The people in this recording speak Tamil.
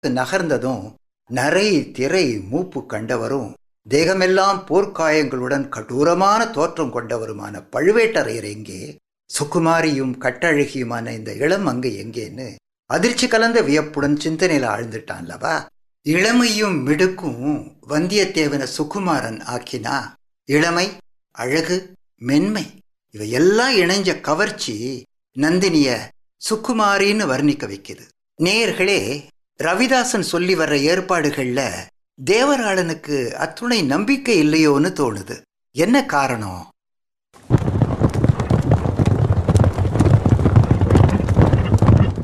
நகர்ந்ததும் நரை திரை மூப்பு கண்டவரும் தேகமெல்லாம் போர்க்காயங்களுடன் கடூரமான தோற்றம் கொண்டவருமான பழுவேட்டரையர் எங்கே சுகுமாரியும் கட்டழகியுமான இந்த இளம் அங்கு எங்கேன்னு அதிர்ச்சி கலந்த வியப்புடன் சிந்தனையில ஆழ்ந்துட்டான்லவா இளமையும் மிடுக்கும் வந்தியத்தேவன சுகுமாரன் ஆக்கினா இளமை அழகு மென்மை இவையெல்லாம் இணைஞ்ச கவர்ச்சி நந்தினிய சுக்குமாரின்னு வர்ணிக்க வைக்குது நேயர்களே ரவிதாசன் சொல்லி வர்ற ஏற்பாடுகள்ல தேவராளனுக்கு அத்துணை நம்பிக்கை இல்லையோன்னு தோணுது என்ன காரணம்